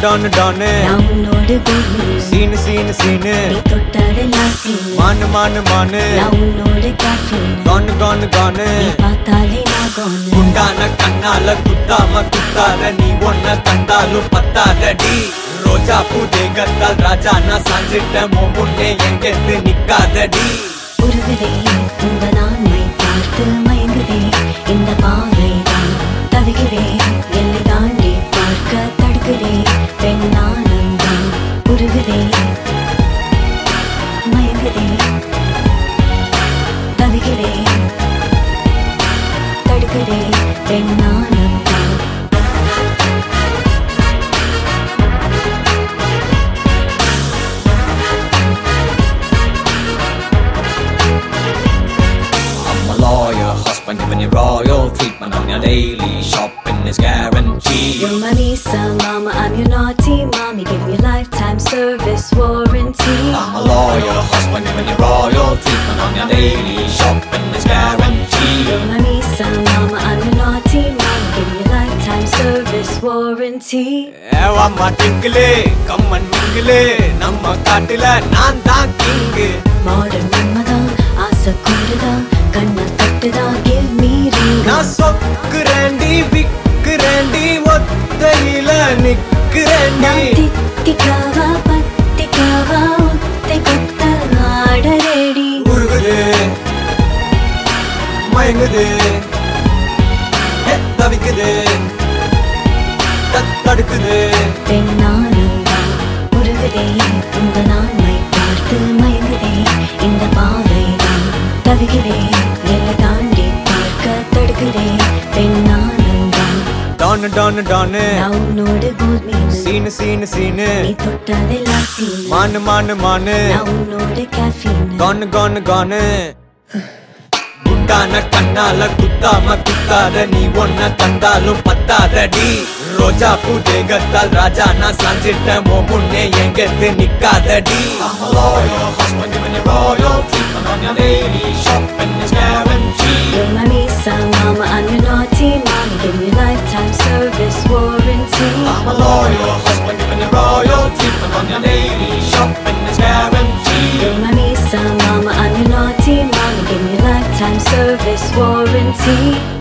டானு டானு நான் உன்னோடு கோவில் சீனு சீனு சீனு நீ தொட்டதெல்லாம் சீனு மானு மானு மானு நான் உன்னோடு caffeine. கானு கானு கானு நீ பார்த்தாலே நான் gone. குண்டான கண்ணால குத்தாம குத்தாத நீ ஒன்ன கண்டாலும் பத்தாதடி ரோஜா பூ தேகத்தால் ராஜா நான் சாஞ்சிட்ட முன்னே எங்கெத்து நிக்காதடி உருகுதே உங்க நான்மை பார்த்து மயங்குதே இந்த பாவைதான் தவிக்கிறே என்னை தாண்டி பார்க்க தடுக்குதே பெண்ணானந்தான் உருகுதே மயங்குதே தவிக்கிறே தடுக்குதே பெண்ணானந்தான் I'm a lawyer, husband giving you royal treatment on your daily shopping is guaranteed. You're my Lisa, mama, I'm your naughty mommy Giving you lifetime service warranty I'm a lawyer, husband giving you royal treatment on your daily shopping is guaranteed. You're my Lisa, mama, I'm your naughty mommy Giving you lifetime service warranty ஏவாம்மா டிங்கிளே கம்மன் மிங்கிளே நம்ம காட்டுல நான் தான் king modern மன்மதான் ஆசை கூடுதா கண்ணை தட்டுதா give me ring நான் சொக்குறேண்டி விக்குறேண்டி ஒத்தையில நிக்கிறேண்டி நான் தித்திக்காவா பத்திக்காவா உத்தை கொத்த ஆட ரெடி உருகுது மயங்குது ஏ, தவிக்குது தத் தடுக்குது பெண்ணானந்தா உருகுதே உங்க நான்மை பார்த்து மயங்குதே இந்த பாவைதான் தவிக்கிறே எல்லை தாண்டி பார்க்க தடுக்கிறே பெண்ணானந்தா டானு டானு டானு நான் உன்னோடு கோல் மீன் சீனு சீனு சீனு நீ தொட்டதெல்லாம் சீனு மானு மானு மானு நான் உன்னோடு caffeine. கானு கானு கானு குண்டான கண்ணால குத்தாம குத்தாத நீ ஒன்ன கண்டாலும் பத்தாதடி ரோஜா பூ தேகத்தால் ராஜா நான் சாஞ்சிட்ட மோ முன்னே எங்கெத்து நிக்காதடி I'm a loyal husband giving you royal treatment on your daily shopping is guaranteed You're my Lisa, mama, I'm your naughty mommy Give me lifetime service warranty I'm a loyal husband giving you royal treatment on your daily shopping is guaranteed You're my Lisa, mama, I'm your naughty mommy Give me lifetime service warranty